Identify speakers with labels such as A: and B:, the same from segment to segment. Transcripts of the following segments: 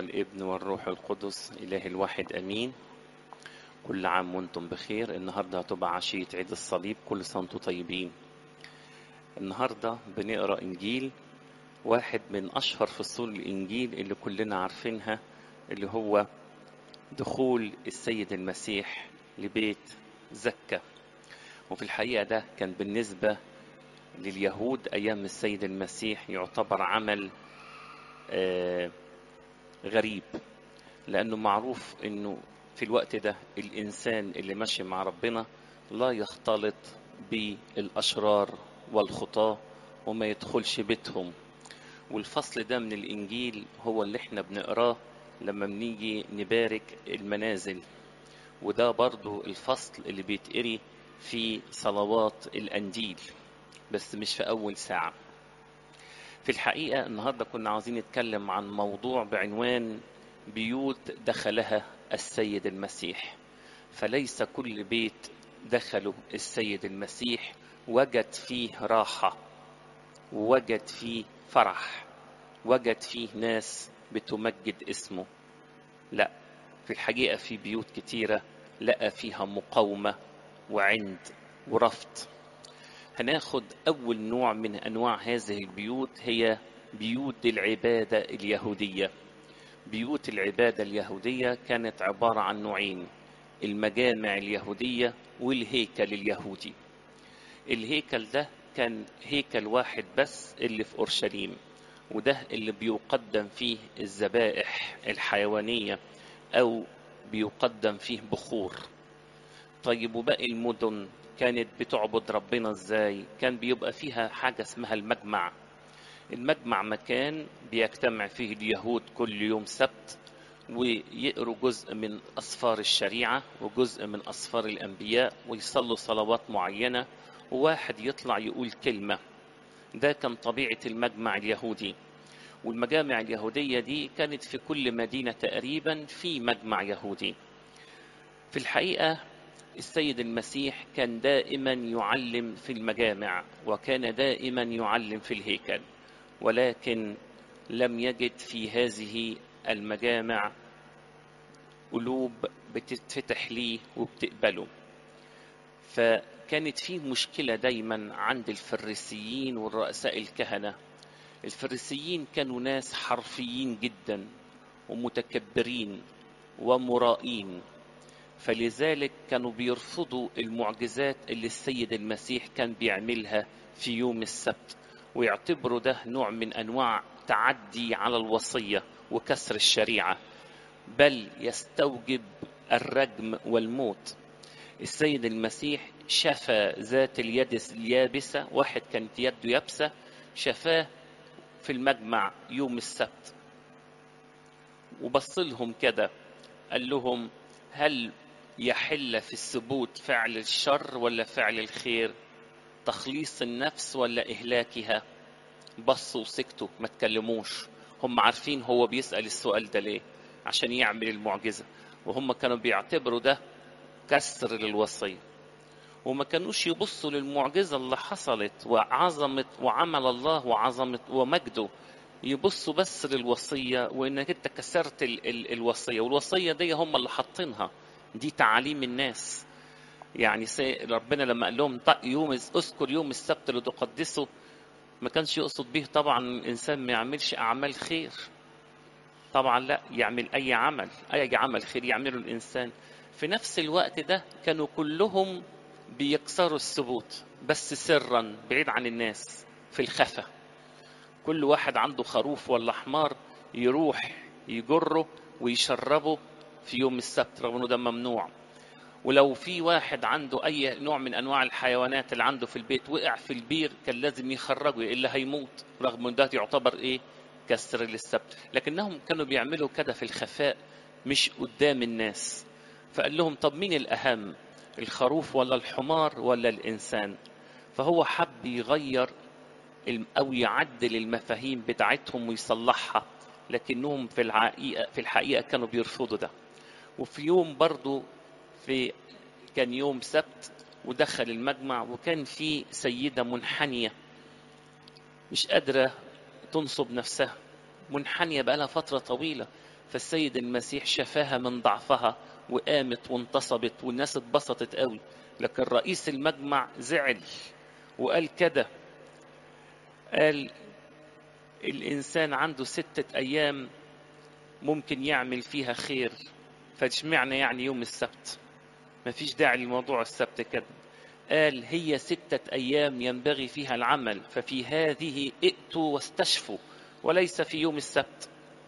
A: والابن والروح القدس إله الواحد أمين كل عام وانتم بخير النهاردة هتبقى عشية عيد الصليب كل سنة وانتم طيبين النهاردة بنقرأ إنجيل واحد من أشهر فصول الإنجيل اللي كلنا عارفينها اللي هو دخول السيد المسيح لبيت زكا وفي الحقيقة ده كان بالنسبة لليهود أيام السيد المسيح يعتبر عمل آه غريب لأنه معروف أنه في الوقت ده الإنسان اللي ماشي مع ربنا لا يختلط بالأشرار والخطاة وما يدخلش بيتهم والفصل ده من الإنجيل هو اللي احنا بنقراه لما بنيجي نبارك المنازل وده برضو الفصل اللي بيتقري في صلوات الأنجيل بس مش في أول ساعة في الحقيقة النهاردة كنا عاوزين نتكلم عن موضوع بعنوان بيوت دخلها السيد المسيح فليس كل بيت دخله السيد المسيح وجد فيه راحة ووجد فيه فرح وجد فيه ناس بتمجد اسمه لا في الحقيقة في بيوت كتيرة لقى فيها مقاومة وعند ورفض هناخد أول نوع من أنواع هذه البيوت هي بيوت العبادة اليهودية بيوت العبادة اليهودية كانت عبارة عن نوعين المجامع اليهودية والهيكل اليهودي الهيكل ده كان هيكل واحد بس اللي في أورشليم وده اللي بيقدم فيه الذبائح الحيوانية أو بيقدم فيه بخور طيب وباقي المدن كانت بتعبد ربنا ازاي كان بيبقى فيها حاجة اسمها المجمع المجمع مكان بيجتمع فيه اليهود كل يوم سبت ويقروا جزء من أسفار الشريعة وجزء من أسفار الأنبياء ويصلوا صلوات معينة وواحد يطلع يقول كلمة ده كان طبيعة المجمع اليهودي والمجامع اليهودية دي كانت في كل مدينة تقريبا في مجمع يهودي في الحقيقة السيد المسيح كان دائما يعلم في المجامع وكان دائما يعلم في الهيكل ولكن لم يجد في هذه المجامع قلوب بتتفتح ليه وبتقبله فكانت في مشكلة دايما عند الفريسيين والرؤساء الكهنة الفريسيين كانوا ناس حرفيين جدا ومتكبرين ومرائين فلذلك كانوا بيرفضوا المعجزات اللي السيد المسيح كان بيعملها في يوم السبت ويعتبروا ده نوع من انواع تعدي على الوصيه وكسر الشريعه بل يستوجب الرجم والموت السيد المسيح شفى ذات اليد اليابسه واحد كانت يده يابسه شفاه في المجمع يوم السبت وبص لهم كده قال لهم هل يحل في الثبوت فعل الشر ولا فعل الخير تخليص النفس ولا إهلاكها بصوا وسكتوا ما تكلموش هم عارفين هو بيسأل السؤال ده ليه عشان يعمل المعجزة وهم كانوا بيعتبروا ده كسر للوصية وما كانوش يبصوا للمعجزة اللي حصلت وعظمة وعمل الله وعظمة ومجده يبصوا بس للوصية وإنك أنت كسرت ال ال الوصية والوصية دي هم اللي حاطينها دي تعاليم الناس يعني ربنا لما قال لهم يوم اذكر يوم السبت لتقدسه ما كانش يقصد به طبعا الانسان ما يعملش اعمال خير طبعا لا يعمل اي عمل اي عمل خير يعمله الانسان في نفس الوقت ده كانوا كلهم بيكسروا الثبوت بس سرا بعيد عن الناس في الخفا كل واحد عنده خروف ولا حمار يروح يجره ويشربه في يوم السبت رغم انه ده ممنوع ولو في واحد عنده اي نوع من انواع الحيوانات اللي عنده في البيت وقع في البير كان لازم يخرجه الا هيموت رغم ان ده يعتبر ايه كسر للسبت لكنهم كانوا بيعملوا كده في الخفاء مش قدام الناس فقال لهم طب مين الاهم الخروف ولا الحمار ولا الانسان فهو حب يغير او يعدل المفاهيم بتاعتهم ويصلحها لكنهم في الحقيقه في الحقيقه كانوا بيرفضوا ده وفي يوم برضو في كان يوم سبت ودخل المجمع وكان في سيدة منحنية مش قادرة تنصب نفسها منحنية بقالها فترة طويلة فالسيد المسيح شفاها من ضعفها وقامت وانتصبت والناس اتبسطت قوي لكن رئيس المجمع زعل وقال كده قال الإنسان عنده ستة أيام ممكن يعمل فيها خير فاشمعنى يعني يوم السبت مفيش داعي لموضوع السبت كده قال هي ستة أيام ينبغي فيها العمل ففي هذه ائتوا واستشفوا وليس في يوم السبت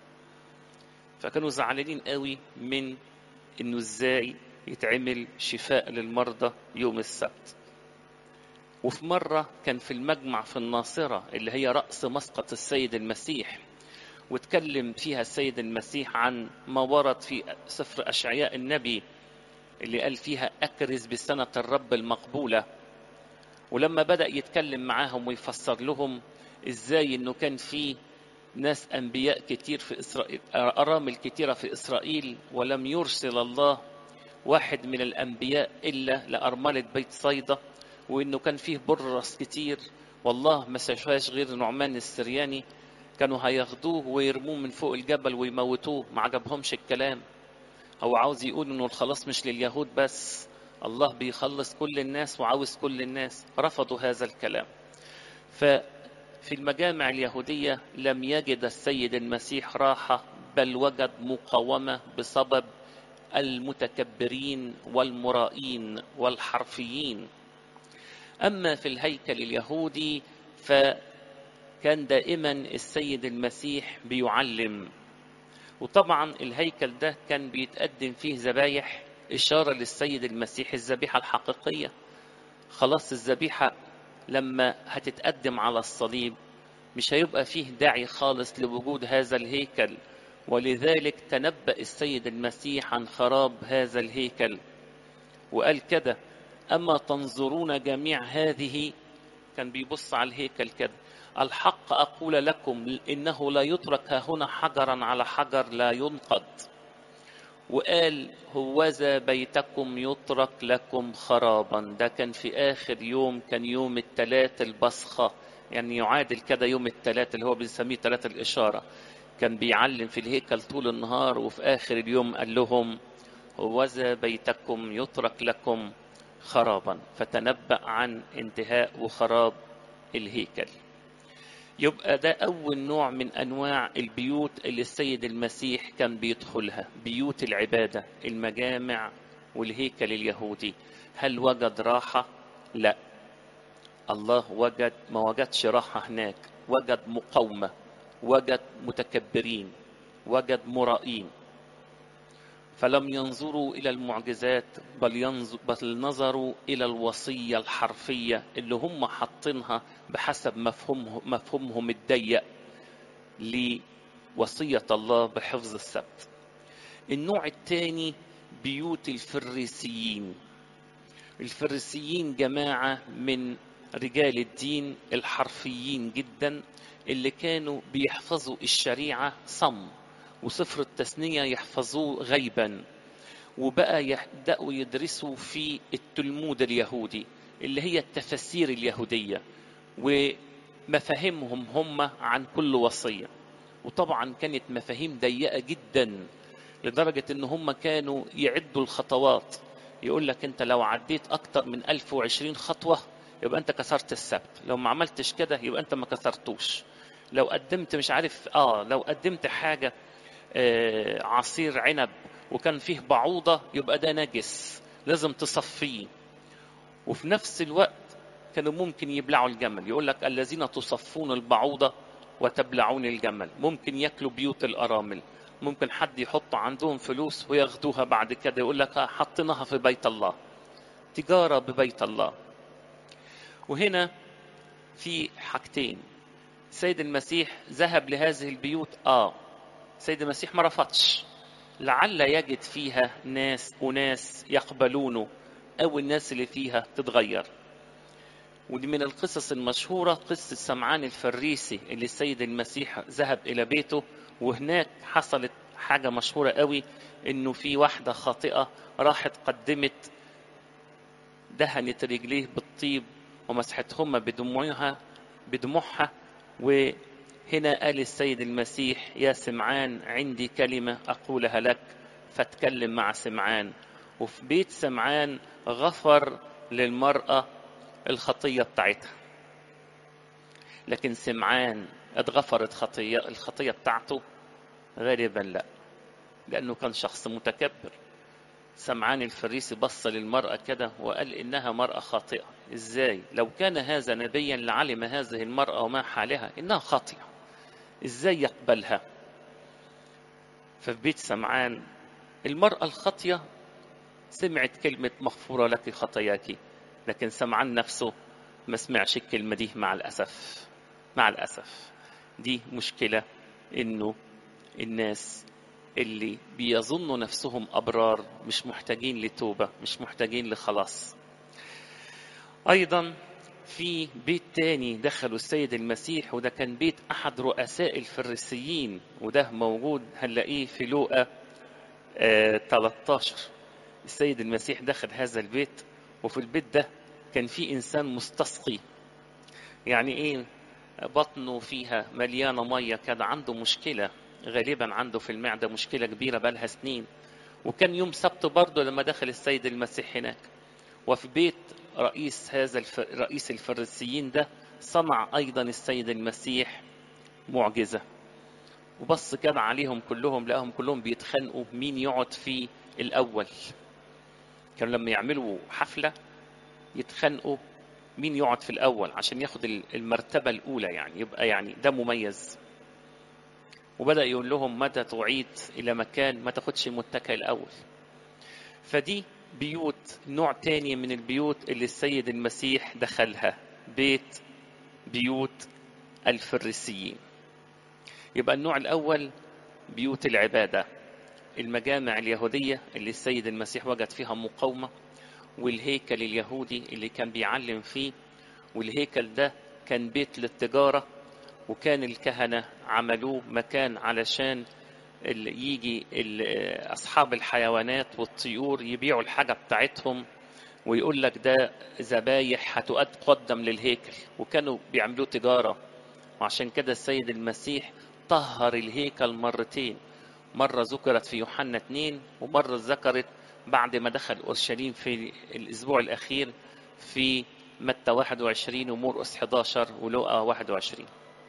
A: فكانوا زعلانين قوي من انه ازاي يتعمل شفاء للمرضى يوم السبت وفي مرة كان في المجمع في الناصرة اللي هي رأس مسقط السيد المسيح واتكلم فيها السيد المسيح عن ما ورد في سفر أشعياء النبي اللي قال فيها أكرز بسنة الرب المقبولة ولما بدأ يتكلم معاهم ويفسر لهم إزاي إنه كان في ناس أنبياء كتير في إسرائيل أرامل كتيرة في إسرائيل ولم يرسل الله واحد من الأنبياء إلا لأرملة بيت صيدا وإنه كان فيه برص كتير والله ما شافهاش غير نعمان السرياني كانوا هياخدوه ويرموه من فوق الجبل ويموتوه ما عجبهمش الكلام هو عاوز يقول انه الخلاص مش لليهود بس الله بيخلص كل الناس وعاوز كل الناس رفضوا هذا الكلام ففي المجامع اليهودية لم يجد السيد المسيح راحة بل وجد مقاومة بسبب المتكبرين والمرائين والحرفيين أما في الهيكل اليهودي فكان دائما السيد المسيح بيعلم وطبعا الهيكل ده كان بيتقدم فيه ذبايح إشارة للسيد المسيح الذبيحة الحقيقية خلاص الذبيحة لما هتتقدم على الصليب مش هيبقى فيه داعي خالص لوجود هذا الهيكل ولذلك تنبأ السيد المسيح عن خراب هذا الهيكل وقال كده أما تنظرون جميع هذه كان بيبص على الهيكل كده الحق أقول لكم إنه لا يترك هنا حجرا على حجر لا ينقض وقال هوذا بيتكم يترك لكم خرابا ده كان في آخر يوم كان يوم الثلاث البصخة يعني يعادل كده يوم الثلاث اللي هو بنسميه ثلاث الإشارة كان بيعلم في الهيكل طول النهار وفي آخر اليوم قال لهم هوذا بيتكم يترك لكم خرابا فتنبأ عن انتهاء وخراب الهيكل يبقى ده أول نوع من أنواع البيوت اللي السيد المسيح كان بيدخلها بيوت العبادة المجامع والهيكل اليهودي هل وجد راحة؟ لا الله وجد ما وجدش راحة هناك وجد مقاومة وجد متكبرين وجد مرائين فلم ينظروا إلى المعجزات بل, ينظر بل نظروا إلى الوصية الحرفية اللي هم حاطينها بحسب مفهومهم, مفهومهم الضيق لوصية الله بحفظ السبت النوع الثاني بيوت الفريسيين الفريسيين جماعة من رجال الدين الحرفيين جدا اللي كانوا بيحفظوا الشريعة صم وسفر التثنية يحفظوه غيبا وبقى يبدأوا يدرسوا في التلمود اليهودي اللي هي التفسير اليهودية ومفاهيمهم هم عن كل وصية وطبعا كانت مفاهيم ضيقة جدا لدرجة ان هم كانوا يعدوا الخطوات يقول لك انت لو عديت اكتر من 1020 خطوة يبقى انت كسرت السبت لو ما عملتش كده يبقى انت ما كسرتوش لو قدمت مش عارف اه لو قدمت حاجة آه عصير عنب وكان فيه بعوضة يبقى ده نجس لازم تصفيه وفي نفس الوقت كانوا ممكن يبلعوا الجمل يقول لك الذين تصفون البعوضة وتبلعون الجمل ممكن ياكلوا بيوت الأرامل ممكن حد يحط عندهم فلوس وياخدوها بعد كده يقول لك حطيناها في بيت الله تجارة ببيت الله وهنا في حاجتين سيد المسيح ذهب لهذه البيوت اه سيد المسيح ما رفضش لعل يجد فيها ناس أناس يقبلونه أو الناس اللي فيها تتغير ودي من القصص المشهورة قصة سمعان الفريسي اللي السيد المسيح ذهب إلى بيته وهناك حصلت حاجة مشهورة قوي إنه في واحدة خاطئة راحت قدمت دهنت رجليه بالطيب ومسحتهما بدموعها بدموعها هنا قال السيد المسيح يا سمعان عندي كلمة أقولها لك فاتكلم مع سمعان وفي بيت سمعان غفر للمرأة الخطية بتاعتها لكن سمعان اتغفرت خطية الخطية بتاعته غالبا لا لأنه كان شخص متكبر سمعان الفريسي بص للمرأة كده وقال إنها مرأة خاطئة إزاي لو كان هذا نبيا لعلم هذه المرأة وما حالها إنها خاطئة إزاي يقبلها ففي بيت سمعان المرأة الخاطية سمعت كلمة مغفورة لك خطاياك لكن سمعان نفسه ما سمعش الكلمة دي مع الأسف مع الأسف دي مشكلة إنه الناس اللي بيظنوا نفسهم أبرار مش محتاجين لتوبة مش محتاجين لخلاص أيضا في بيت تاني دخلوا السيد المسيح وده كان بيت أحد رؤساء الفريسيين وده موجود هنلاقيه في لوقا آه 13 السيد المسيح دخل هذا البيت وفي البيت ده كان في إنسان مستسقي يعني إيه بطنه فيها مليانة مية كان عنده مشكلة غالبا عنده في المعدة مشكلة كبيرة بقالها سنين وكان يوم سبت برضه لما دخل السيد المسيح هناك وفي بيت رئيس هذا الف... رئيس الفريسيين ده صنع أيضا السيد المسيح معجزة وبص كده عليهم كلهم لقاهم كلهم بيتخانقوا مين يقعد في الأول كانوا لما يعملوا حفلة يتخانقوا مين يقعد في الأول عشان ياخد المرتبة الأولى يعني يبقى يعني ده مميز وبدأ يقول لهم متى تعيد إلى مكان ما تاخدش المتكئ الأول فدي بيوت نوع تاني من البيوت اللي السيد المسيح دخلها بيت بيوت الفريسيين يبقى النوع الأول بيوت العبادة المجامع اليهودية اللي السيد المسيح وجد فيها مقاومة والهيكل اليهودي اللي كان بيعلم فيه والهيكل ده كان بيت للتجارة وكان الكهنة عملوه مكان علشان يجي أصحاب الحيوانات والطيور يبيعوا الحاجة بتاعتهم ويقول لك ده ذبايح هتقدم للهيكل وكانوا بيعملوه تجارة وعشان كده السيد المسيح طهر الهيكل مرتين مرة ذكرت في يوحنا 2 ومرة ذكرت بعد ما دخل أورشليم في الأسبوع الأخير في متى 21 ومرقس 11 ولوقا 21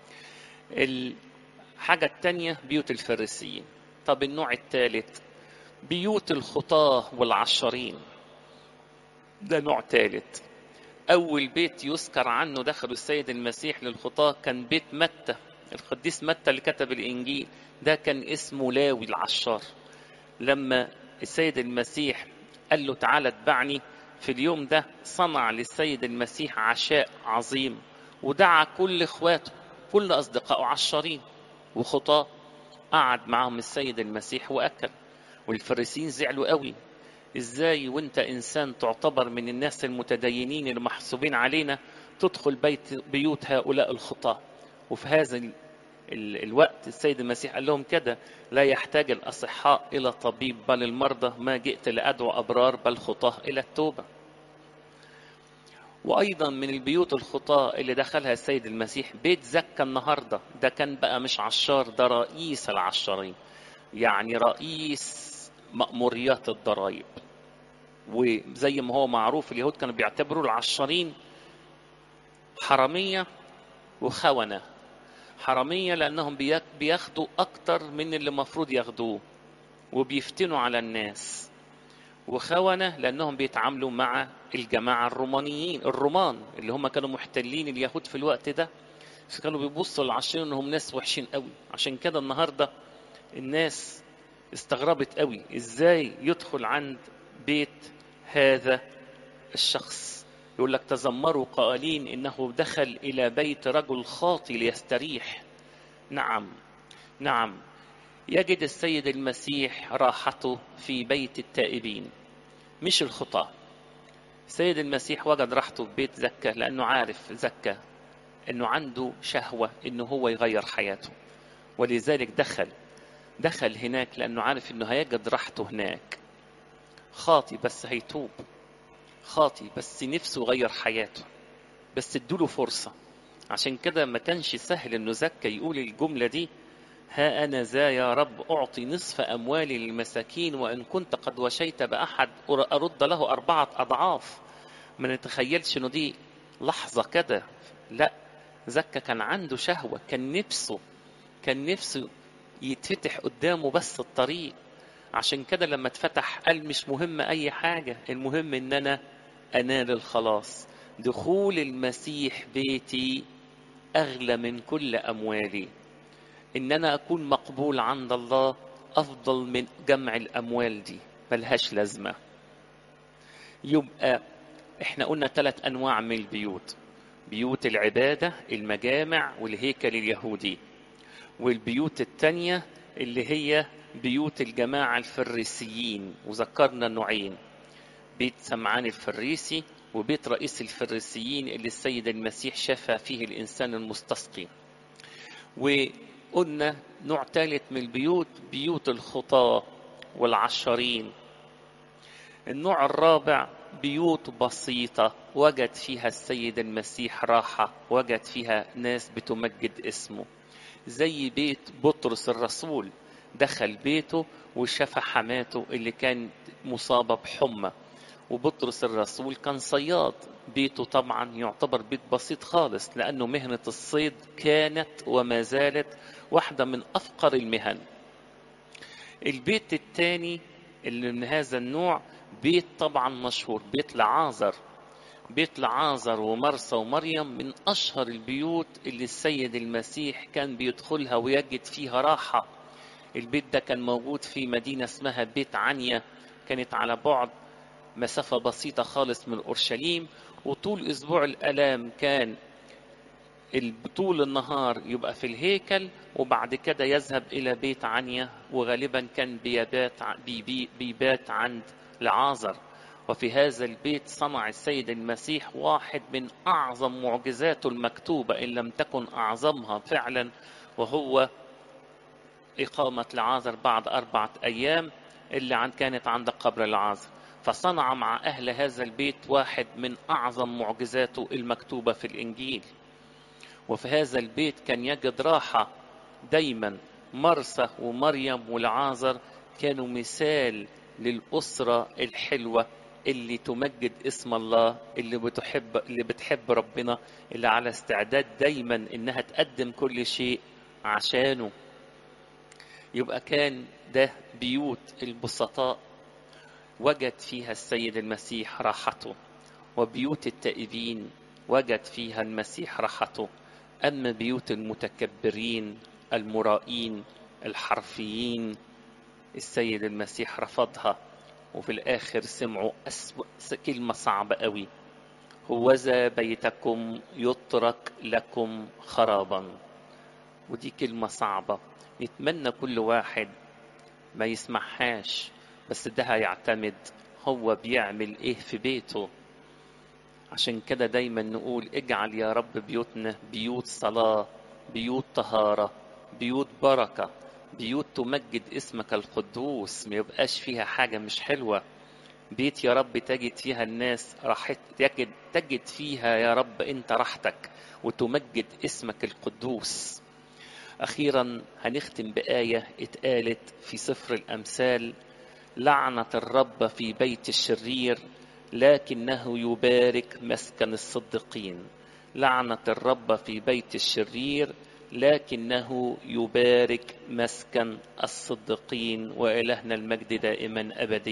A: الحاجة التانية بيوت الفريسيين طب النوع الثالث بيوت الخطاة والعشرين ده نوع ثالث أول بيت يذكر عنه دخل السيد المسيح للخطاة كان بيت متى القديس متى اللي كتب الإنجيل ده كان اسمه لاوي العشار لما السيد المسيح قال له تعالى اتبعني في اليوم ده صنع للسيد المسيح عشاء عظيم ودعا كل اخواته كل اصدقائه عشرين وخطاه قعد معهم السيد المسيح واكل والفريسيين زعلوا قوي ازاي وانت انسان تعتبر من الناس المتدينين اللي محسوبين علينا تدخل بيت بيوت هؤلاء الخطاه وفي هذا الوقت السيد المسيح قال لهم كده لا يحتاج الأصحاء إلى طبيب بل المرضى ما جئت لأدعو أبرار بل خطاه إلى التوبة وأيضا من البيوت الخطاة اللي دخلها السيد المسيح بيت زكا النهاردة ده كان بقى مش عشار ده رئيس العشارين يعني رئيس مأموريات الضرائب وزي ما هو معروف اليهود كانوا بيعتبروا العشارين حرامية وخونة حرامية لأنهم بياخدوا أكتر من اللي المفروض ياخدوه وبيفتنوا على الناس وخونة لأنهم بيتعاملوا مع الجماعة الرومانيين الرومان اللي هم كانوا محتلين اليهود في الوقت ده كانوا بيبصوا للعشرين انهم ناس وحشين قوي عشان كده النهارده الناس استغربت قوي ازاي يدخل عند بيت هذا الشخص يقول لك تذمروا قائلين انه دخل الى بيت رجل خاطي ليستريح نعم نعم يجد السيد المسيح راحته في بيت التائبين مش الخطاة السيد المسيح وجد راحته في بيت زكا لأنه عارف زكا أنه عنده شهوة أنه هو يغير حياته ولذلك دخل دخل هناك لأنه عارف أنه هيجد راحته هناك خاطي بس هيتوب خاطي بس نفسه يغير حياته بس ادوله فرصة عشان كده ما كانش سهل انه زكا يقول الجملة دي ها أنا ذا يا رب أعطي نصف أموالي للمساكين وإن كنت قد وشيت بأحد أرد له أربعة أضعاف ما نتخيلش إنه دي لحظة كده لا زكا كان عنده شهوة كان نفسه كان نفسه يتفتح قدامه بس الطريق عشان كده لما اتفتح قال مش مهم أي حاجة المهم إن أنا أنال الخلاص دخول المسيح بيتي أغلى من كل أموالي إن أنا أكون مقبول عند الله أفضل من جمع الأموال دي ملهاش لازمة يبقى إحنا قلنا ثلاث أنواع من البيوت بيوت العبادة المجامع والهيكل اليهودي والبيوت التانية اللي هي بيوت الجماعة الفريسيين وذكرنا نوعين بيت سمعان الفريسي وبيت رئيس الفريسيين اللي السيد المسيح شفى فيه الإنسان المستسقي وقلنا نوع ثالث من البيوت بيوت الخطاة والعشرين النوع الرابع بيوت بسيطة وجد فيها السيد المسيح راحة وجد فيها ناس بتمجد اسمه زي بيت بطرس الرسول دخل بيته وشفى حماته اللي كان مصابة بحمى وبطرس الرسول كان صياد بيته طبعا يعتبر بيت بسيط خالص لأنه مهنة الصيد كانت وما زالت واحدة من أفقر المهن البيت الثاني اللي من هذا النوع بيت طبعا مشهور بيت لعازر بيت لعازر ومرسى ومريم من أشهر البيوت اللي السيد المسيح كان بيدخلها ويجد فيها راحة البيت ده كان موجود في مدينة اسمها بيت عنيا كانت على بعد مسافة بسيطة خالص من أورشليم وطول أسبوع الألام كان طول النهار يبقى في الهيكل وبعد كده يذهب إلى بيت عنيا وغالبا كان بيبات بي بيبات عند لعازر وفي هذا البيت صنع السيد المسيح واحد من أعظم معجزاته المكتوبة إن لم تكن أعظمها فعلا وهو إقامة لعازر بعد أربعة أيام اللي عن كانت عند قبر لعازر فصنع مع أهل هذا البيت واحد من أعظم معجزاته المكتوبة في الإنجيل وفي هذا البيت كان يجد راحة دايما مرسى ومريم والعازر كانوا مثال للأسرة الحلوة اللي تمجد اسم الله اللي بتحب اللي بتحب ربنا اللي على استعداد دايما انها تقدم كل شيء عشانه يبقى كان ده بيوت البسطاء وجد فيها السيد المسيح راحته وبيوت التائبين وجد فيها المسيح راحته أما بيوت المتكبرين المرائين الحرفيين السيد المسيح رفضها وفي الآخر سمعوا أسوأ كلمة صعبة قوي هوذا بيتكم يترك لكم خرابا ودي كلمة صعبة نتمنى كل واحد ما يسمعهاش بس ده هيعتمد هو بيعمل ايه في بيته عشان كده دايما نقول اجعل يا رب بيوتنا بيوت صلاة بيوت طهارة بيوت بركة بيوت تمجد اسمك القدوس ما يبقاش فيها حاجة مش حلوة بيت يا رب تجد فيها الناس راحت تجد تجد فيها يا رب انت راحتك وتمجد اسمك القدوس أخيرا هنختم بآية اتقالت في سفر الأمثال لعنة الرب في بيت الشرير لكنه يبارك مسكن الصديقين لعنة الرب في بيت الشرير لكنه يبارك مسكن الصديقين وإلهنا المجد دائما أبدي